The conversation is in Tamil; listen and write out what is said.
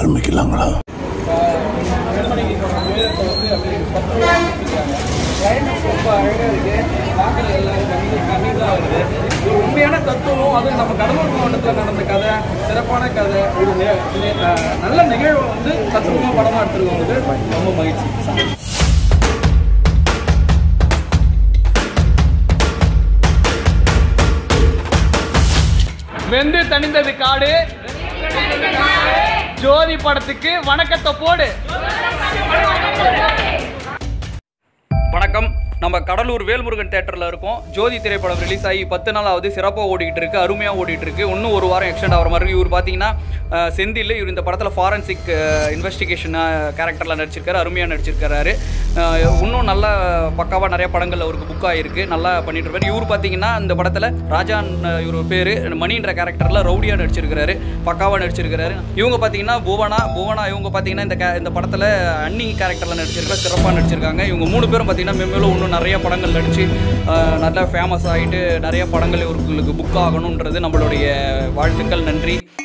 ஆரம்பிக்கலாங்களா ரொம்ப அழகாக இருக்கு பார்க்குறது எல்லாரும் கண்ணு கண்ணீர்லாம் வருது ஒரு உண்மையான தத்துவம் அது நம்ம கடலூர் மாவட்டத்தில் நடந்த கதை சிறப்பான கதை ஒரு நெ- நெ- அஹ் நல்ல நிகழ்வை வந்து தத்துவமாக படமாக எடுத்துருக்கவங்களுக்கு ரொம்ப மகிழ்ச்சி வெந்து தணிந்தது காடு ஜோதி படத்துக்கு வணக்கத்தை போடு வணக்கம் நம்ம கடலூர் வேல்முருகன் தேட்டரில் இருக்கோம் ஜோதி திரைப்படம் ரிலீஸ் ஆகி பத்து நாள் ஆகுது சிறப்பாக ஓடிக்கிட்டு இருக்கு அருமையாக ஓடிட்டு இருக்கு இன்னும் ஒரு வாரம் எக்ஸ்டெண்ட் ஆகிற மாதிரி இருக்கு. இவர் பார்த்தீங்கன்னா அஹ், செந்தில் இவர் இந்த படத்தில் ஃபாரன்சிக் இன்வெஸ்டிகேஷன் கேரக்டரில் நடிச்சிருக்காரு அருமையாக நடிச்சிருக்காரு அஹ், இன்னும் நல்லா பக்காவாக நிறைய படங்கள் அவருக்கு புக் ஆகிருக்கு நல்லா பண்ணிட்டு இருப்பாரு இவர் பார்த்தீங்கன்னா இந்த படத்தில் ராஜான் அஹ், இவர் பேர் மணின்ற கேரக்டரில் ரவுடியாக நடிச்சிருக்கிறாரு பக்காவாக நடிச்சிருக்கிறாரு இவங்க பார்த்தீங்கன்னா புவனா புவனா இவங்க பார்த்தீங்கன்னா இந்த ca- இந்த படத்தில் அன்னி கேரக்டரில் நடிச்சிருக்கிற சிறப்பாக நடிச்சிருக்காங்க இவங்க மூணு பேரும் பார்த்தீங்கன்னா மென்மேலும் இன்னும் நிறைய படங்கள் நடித்து நல்லா ஃபேமஸ் ஆகிட்டு நிறைய படங்கள் இவர்களுக்கு புக் ஆகணுன்றது நம்மளுடைய வாழ்த்துக்கள் நன்றி